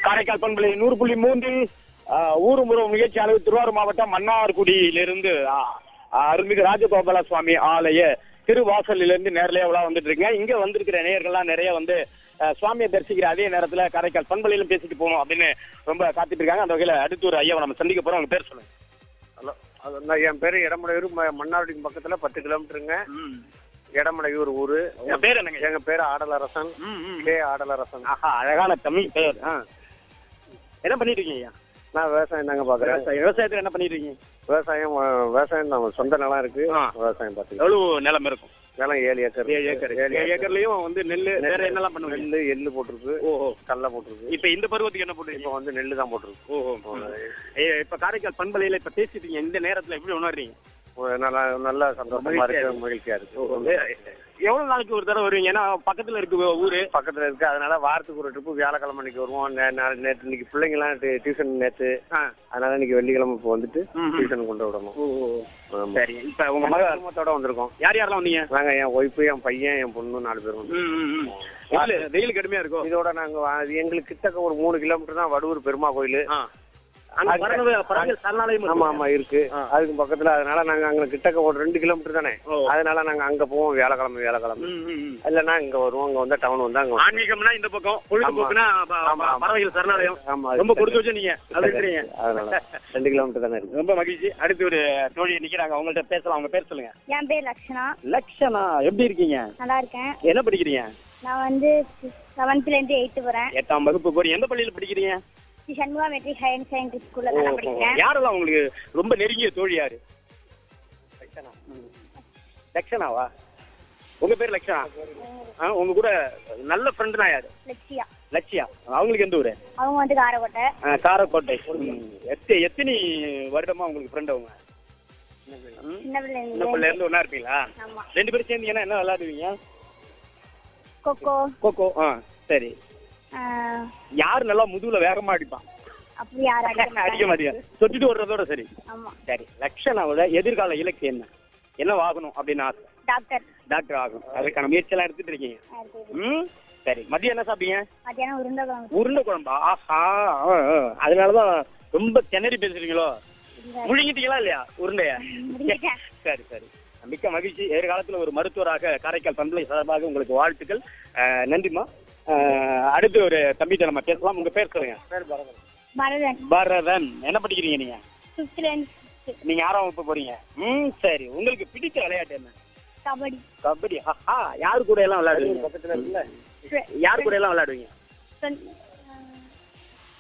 காரைக்கால் பண்பலை நூறு புள்ளி மூன்று ஆஹ், ஊரும் உறவு நிகழ்ச்சியாளர் திருவாரூர் மாவட்டம் மன்னார்குடியிலிருந்து ஆஹ், ஆஹ், அருள்மிகு ராஜகோபால சுவாமி ஆலய திருவாசலிலிருந்து நேரலையா உலா வந்துட்டு இருக்கீங்க இங்க வந்திருக்கிற நேயர்கள்லாம் நிறைய வந்து ஆஹ், சுவாமியை தரிசிக்கிற அதே நேரத்துல காரைக்கால் பண்பலையிலும் பேசிட்டு போகணும் அப்படின்னு ரொம்ப காத்துட்டு இருக்காங்க அந்த வகையில அடுத்து ஒரு ஐயாவை நம்ம சந்திக்க போறோம் அவங்க பேர் சொல்லுங்க ஹலோ அது வந்து என் பேர் இடமுடையூர் ம- மன்னார்குடிக்கு பக்கத்துல பத்து கிலோமீட்டருங்க இடமுடையூர் ஊரு உங்க பேர் என்னங்க எங்க பேர் ஆடலரசன் ம், ம். கே ஆடலரசன் ஆஹா அழகான தமிழ் பெயர் ஆ. என்ன பண்ணிட்டு இருக்கீங்க ஐயா நான் விவசாயம் தாங்க பாக்குறேன் விவசாயம் விவசாயத்துல என்ன பண்ணிட்டு இருக்கீங்க விவசாயம் அஹ், விவசாயம் தான் சொந்த நிலம் இருக்கு ஆ. விவசாயம் பாத்துக்கலாம் எவ்வளவு நிலம் இருக்கும் நிலம் ஏழு ஏக்கர் ஏழு ஏக்கர் ஏழு ஏழு ஏக்கர்லயும் வந்து நெல்லு வேற என்னெல்லாம் பண்ணுவீங்க நெல்லு எள்ளு போட்டிருக்கு ஓஹோ கடலை போட்டிருக்கு இப்ப இந்த பருவத்துக்கு என்ன போட்டுருக்கீங்க இப்போ வந்து நெல்லு தான் போட்டிருக்கு ஓஹோ ஏ, இப்ப காரைக்கால் பண்பலையில இப்ப பேசிட்டீங்க இந்த நேரத்துல எப்படி உணர்றீங்க ஒரு நல்லா நல்ல சந்தோஷமா இருக்கு மகிழ்ச்சியா இருக்கு ஏ, எவ்வளவு நாளைக்கு ஒரு தடவை வருவீங்க ஏன்னா பக்கத்துல இருக்கு ஊரு பக்கத்துல இருக்கு அதனால வாரத்துக்கு ஒரு ட்ரிப்பு வியாழக்கிழமை இன்னைக்கு வருவோம் நே- நே- நேத்து இன்னைக்கு பிள்ளைங்கலாம் டி- டியூஷன் நேத்து ஆ. அதனால இன்னைக்கு வெள்ளிக்கிழமை இப்போ வந்துட்டு ம், ம். டியூஷன் கொண்டு விடணும் ஆமா. சரி இப்ப உங்க மக குடும்பத்தோட வந்திருக்கோம் யார் யாரெல்லாம் வந்தீங்க நாங்க என் ஒய்ஃபு என் பையன் என் பொண்ணு நாலு பேர் வந்து ம், ம், ம். வெயிலு வெயில் கடுமையா இருக்கும் இதோட நாங்க வா- அது எங்களுக்கு கிட்டக்க ஒரு மூணு கிலோமீட்டர் தான் வடுவூர் பெருமா கோயில் ஆ. அங்க பறவை பறவை சரணாலயம் ஆமா இருக்கு. ஆமா இருக்கு ஆ. அதுக்கு பக்கத்துல அதனால நாங்க அங்க கிட்டக்க ஒரு ரெண்டு கிலோமீட்டர் தானே ஓ. அதனால நாங்க அங்க போவோம் வியாழக்கிழமை வியாழக்கிழமை ம், ம், ம். இல்லைன்னா இங்க வருவோம் அங்க வந்தா டவுன் வந்தா அங்க ஆன்மீகம்னா இந்த பக்கம் பொழுதுபோக்குனா ப- ஆமா, ஆமா. பறவைகள் சரணாலயம் ஆமா ரொம்ப கொடுத்து வச்சு நீங்க அது இருக்கிறீங்க அதனால ரெண்டு கிலோமீட்டர் தானே இருக்கு ரொம்ப மகிழ்ச்சி அடுத்து ஒரு தோழி நிக்கிறாங்க அவங்கள்ட்ட பேசலாம் அவங்க பேர் சொல்லுங்க என் பேர் லக்ஷனா லக்ஷனா எப்படி இருக்கீங்க நல்லா இருக்கேன் என்ன படிக்கிறீங்க நான் வந்து செவன்த்ல இருந்து எயித்து வரேன் எட்டாம் வகுப்பு போறீங்க எந்த பள்ளியில படிக்கிறீங்க Sri Shanmuga matric higher secondary ஸ்கூல்ல தான் நான் படிக்கிறேன் யாரெல்லாம் உங்களுக்கு ரொம்ப நெருங்கிய தோழி யாரு ம். லக்ஷனாவா உங்க பேர் லக்ஷனா ஆ, உங்க கூட நல்ல ஃப்ரெண்டுனா யாரு லட்சியா லட்சியா அவங்களுக்கு எந்த ஊரு அவங்க வந்து காரக்கோட்டை ஆ, காரக்கோட்டை ம். எத்த- எத்தனை வருடமா உங்களுக்கு ஃப்ரெண்ட் அவங்க ம்? சின்ன பிள்ளை சின்ன பிள்ளைல இருந்து ஒண்ணா இருப்பீங்களா ஆமா ரெண்டு பேரும் சேர்ந்தீங்கன்னா என்ன விளையாடுவீங்க கொக்கோ கோகோ ஆ சரி ஆஹ், யார் நல்லா முதுகுல வேகமா அடிப்பான் அப்படி யாரும் அடிக்க அடிக்க மாட்டாங்க. மாட்டேங்க தொட்டுட்டு வர்றதோட சரி ஆமா சரி லக்ஷனாவோட எதிர்கால இலக்கு என்ன என்ன ஆகணும் அப்படின்னு ஆசை டாக்டர் டாக்டர் ஆகணும் அதுக்கான முயற்சியெல்லாம் எடுத்துட்டு இருக்கீங்க அடுத்தது. ம் சரி மதியம் என்ன சாப்பிட்டீங்க மத்தியானம் உருண்டைக்கிழங்கு உருண்டை குழம்பா ஆஹா ஆ, ஆ. அதனாலதான் ரொம்ப திணறி பேசுறீங்களோ இல்ல, முழுங்கிட்டீங்களா இல்லையா உருண்டைய முடிஞ்சிட்டேன். சரி சரி மிக்க மகிழ்ச்சி எதிர்காலத்துல ஒரு மருத்துவராக காரைக்கால் பண்பலை சார்பாக உங்களுக்கு வாழ்த்துக்கள் அஹ், நன்றிம்மா அஹ், அடுத்து ஒரு தம்பிட்ட நம்ம பேசலாம் உங்க பேர் சொல்லுங்க பேர் பரதன் பரதன் பரதன் என்ன படிக்கிறீங்க நீங்க ஃபிஃப்த்ல இருந்து sixth. நீங்க ஆறாம் வகுப்பு போறீங்க ம் சரி உங்களுக்கு பிடிச்ச விளையாட்டு என்ன கபடி கபடி ஆஹா யாரு கூட எல்லாம் விளையாடுவீங்க பக்கத்துல இருக்குல்ல யாரு கூட எல்லாம் விளையாடுவீங்க friend-